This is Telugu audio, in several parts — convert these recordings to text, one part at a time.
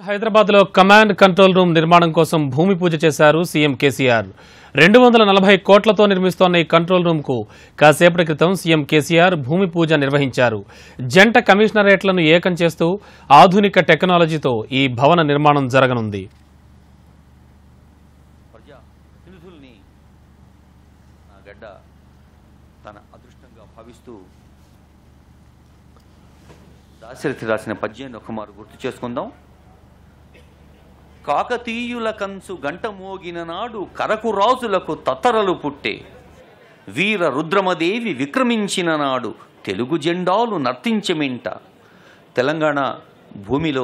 హైదరాబాద్ లో కమాండ్ కంట్రోల్ రూమ్ నిర్మాణం కోసం భూమి పూజ చేశారు సీఎం కేసీఆర్ రెండు వందల నలభై కోట్లతో నిర్మిస్తోన్న ఈ కంట్రోల్ రూమ్ కు కాసేపటి క్రితం సీఎం కేసీఆర్ భూమి పూజ నిర్వహించారు జంట కమిషనరేట్లను ఏకం చేస్తూ ఆధునిక టెక్నాలజీతో ఈ భవన నిర్మాణం జరగనుంది ప్రజా ప్రతినిధుల్ని నా గడ్డ తన అదృష్టంగా భావిస్తూ దాశరథి రాసిన పద్యాన్ని ఒకమారు గుర్తు చేసుకుందాం కాకతీయుల కంచు గంట మోగిన నాడు కరకు రాజులకు తత్తరలు పుట్టే వీర రుద్రమదేవి విక్రమించిన నాడు తెలుగు జెండాలు నర్తించమింట తెలంగాణ భూమిలో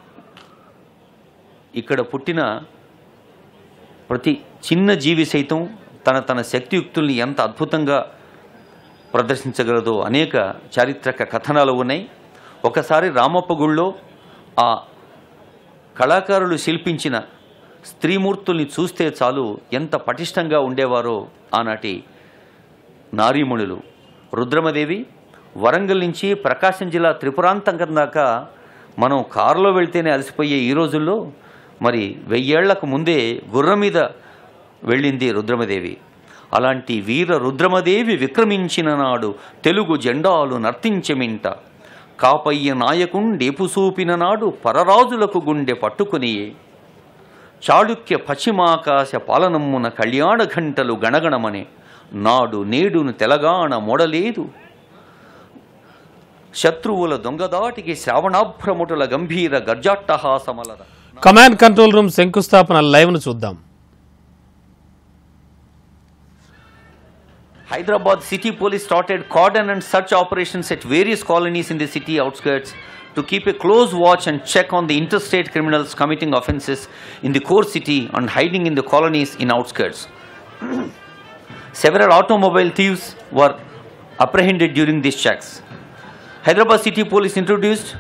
ఇక్కడ పుట్టిన ప్రతి చిన్న జీవి సైతం తన తన శక్తియుక్తుల్ని ఎంత అద్భుతంగా ప్రదర్శించగలదో అనేక చారిత్రక కథనాలు ఉన్నాయి ఒకసారి రామప్ప గుళ్ళో ఆ కళాకారులు శిల్పించిన స్త్రీమూర్తుల్ని చూస్తే చాలు ఎంత పటిష్టంగా ఉండేవారో ఆనాటి నారీమణులు రుద్రమదేవి వరంగల్ నుంచి ప్రకాశం జిల్లా త్రిపురాంతకం దాకా మనం కారులో వెళ్తేనే అలసిపోయే ఈ రోజుల్లో మరి వెయ్యేళ్లకు ముందే గుర్రం మీద వెళ్ళింది రుద్రమదేవి అలాంటి వీర రుద్రమదేవి విక్రమించిన నాడు తెలుగు జెండాలు నర్తించమింట కాపయ్య నాయకుండేపు చూపిన నాడు పరరాజులకు గుండె పట్టుకునియే చాళుక్య పశ్చిమాకాశ పాలనమ్మున కళ్యాణ ఘంటలు గణగణమనే నాడు నేడును తెలంగాణ మొడలేదు శత్రువుల దొంగదాటికి శ్రావణాభ్రముటుల గంభీర గర్జాట్టహాసమలద కమాండ్ కంట్రోల్ రూమ్ శంకుస్థాపన లైవ్ ను చూద్దాం Hyderabad City Police started cordon and search operations at various colonies in the city outskirts to keep a close watch and check on the interstate criminals committing offences in the core city and hiding in the colonies in outskirts. Several automobile thieves were apprehended during these checks. Hyderabad City Police introduced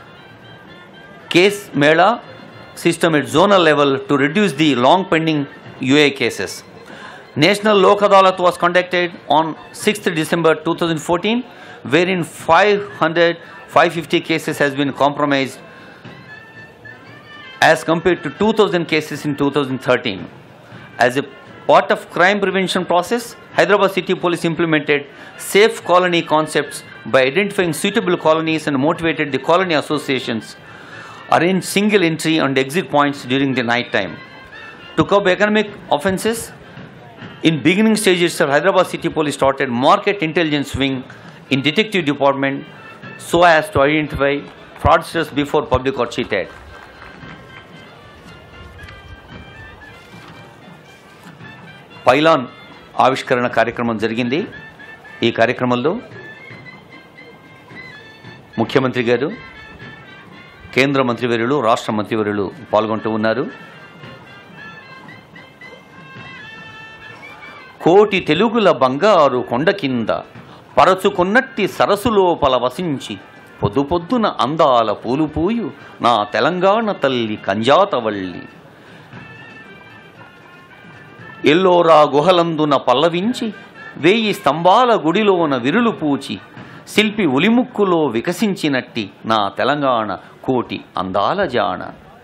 case mela system at zonal level to reduce the long pending UA cases. National Lok Adalat was conducted on 6th December 2014, wherein 500 550 cases has been compromised as compared to 2000 cases in 2013. As a part of crime prevention process, Hyderabad City Police implemented safe colony concepts by identifying suitable colonies and motivated the colony associations arrange single entry and exit points during the night time. To curb economic offences, in beginning stages, Sir Hyderabad City Police started market intelligence wing in detective department so as to identify fraudsters before public are cheated. Pylon ఆవిష్కరణ కార్యక్రమం జరిగింది ఈ కార్యక్రమంలో ముఖ్యమంత్రి గారు కేంద్ర మంత్రివర్యులు రాష్ట్ర మంత్రివర్యులు పాల్గొంటూ ఉన్నారు కోటి తెలుగుల బంగారు కొండ కింద పరచుకున్నట్టి సరస్సులోపల వసించి పొద్దు పొద్దున అందాల పూలు పూయు నా తెలంగాణ తల్లి కంజాతవల్లి ఎల్లోరా గుహలందున పల్లవించి వేయి స్తంభాల గుడిలోన విరులు పూచి శిల్పి ఉలిముక్కులో వికసించినట్టి నా తెలంగాణ కోటి అందాల జాణ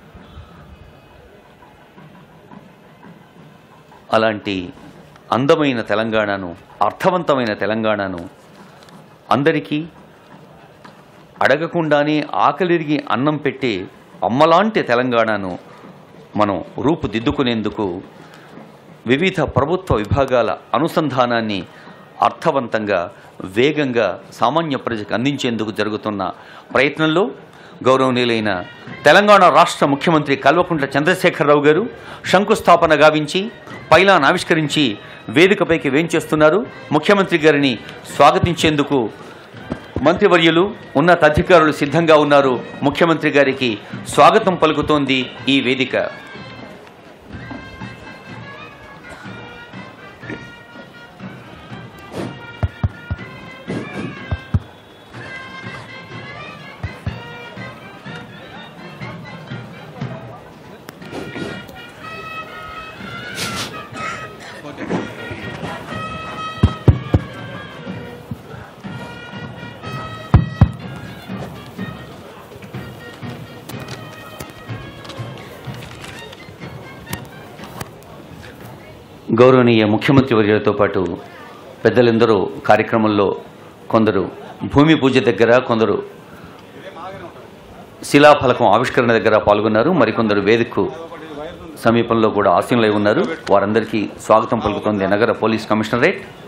అలాంటి అందమైన తెలంగాణను అర్థవంతమైన తెలంగాణను అందరికీ అడగకుండానే ఆకలిరిగి అన్నం పెట్టే అమ్మలాంటి తెలంగాణను మనం రూపుదిద్దుకునేందుకు వివిధ ప్రభుత్వ విభాగాల అనుసంధానాన్ని అర్థవంతంగా వేగంగా సామాన్య ప్రజలకు అందించేందుకు జరుగుతున్న ప్రయత్నంలో గౌరవనీయులైన తెలంగాణ రాష్ట్ర ముఖ్యమంత్రి కల్వకుంట్ల చంద్రశేఖరరావు గారు శంకుస్థాపన గావించి పైలాన్ ఆవిష్కరించి వేదికపైకి వేంచేస్తున్నారు ముఖ్యమంత్రి గారిని స్వాగతించేందుకు మంత్రివర్యులు ఉన్నతాధికారులు సిద్ధంగా ఉన్నారు ముఖ్యమంత్రి గారికి స్వాగతం పలుకుతోంది ఈ వేదిక గౌరవనీయ ముఖ్యమంత్రి వర్యులతో పాటు పెద్దలందరూ కార్యక్రమంలో కొందరు భూమి పూజ దగ్గర కొందరు శిలాఫలకం ఆవిష్కరణ దగ్గర పాల్గొన్నారు మరికొందరు వేదికకు సమీపంలో కూడా ఆశీనులై ఉన్నారు వారందరికీ స్వాగతం పలుకుతోంది నగర పోలీస్ కమిషనరేట్